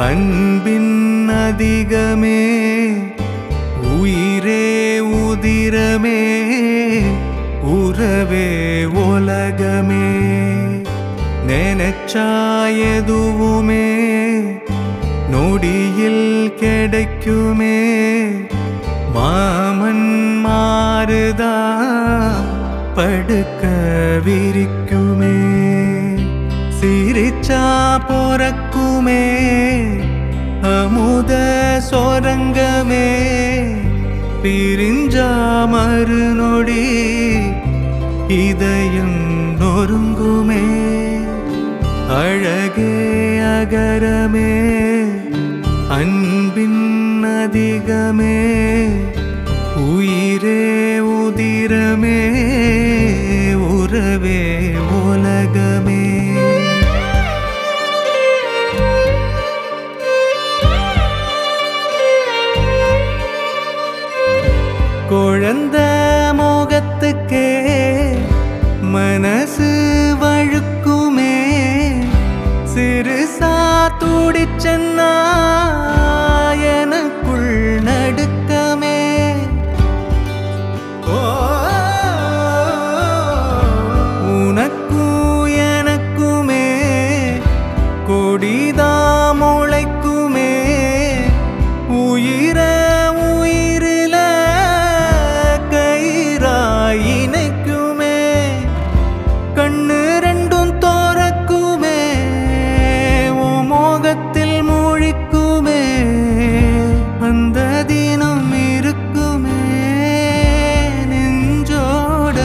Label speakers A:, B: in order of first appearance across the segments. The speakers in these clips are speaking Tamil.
A: அன்பின் அதிகமே உயிரே உதிரமே உறவே உலகமே நினைச்சா எதுவுமே நொடியில் கிடைக்குமே மாமன் மாறுதா படுக்க விரிக்குமே சிரிச்சா பொறக்குமே அமுத சொரங்கமே பிரிஞ்சா மறுநொடி இதயம் நொறுங்குமே அழகே அகரமே அன்பின் அதிகமே உயிரே உதிரமே உறவே உலகமே குழந்த மோகத்துக்கே மனசு வழுக்குமே சிறுசா துடிச்சன்னா எனக்குள் நடுக்கமே ஓ, உனக்கும் எனக்குமே கொடிதா முளைக்குமே உயிர உயிரில கயிறாய் இணைக்குமே கண்ணு ரெண்டும் தோறக்குமே உன் மோகத்தில் மூழ்குமே அந்த தினம் இருக்குமே நெஞ்சோட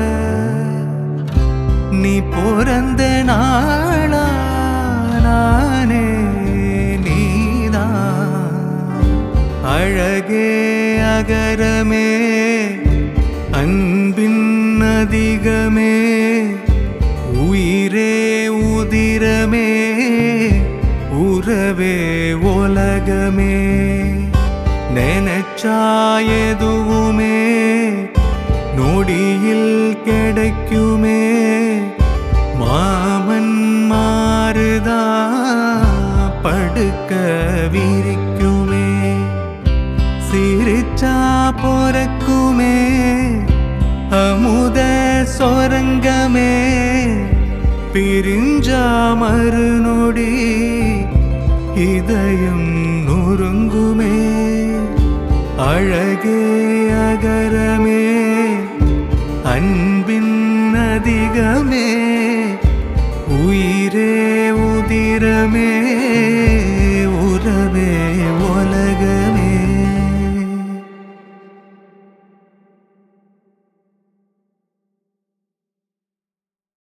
A: நீ பிறந்த நாளா நானே நீதான் அழகே அகரமே அன்பின் அதிகமே உயிரே உதிரமே உறவே உலகமே நினைச்சா எதுவுமே நொடியில் கிடைக்குமே மாமன் மாறுதா படுக்க விரிக்குமே சிரிச்சா பொறக்குமே அமுத சொரங்கமே பிரிஞ்சா மறுநொடி இதயம் நொறுங்குமே அழகே அகரமே அன்பின் அதிகமே உயிரே உதிரமே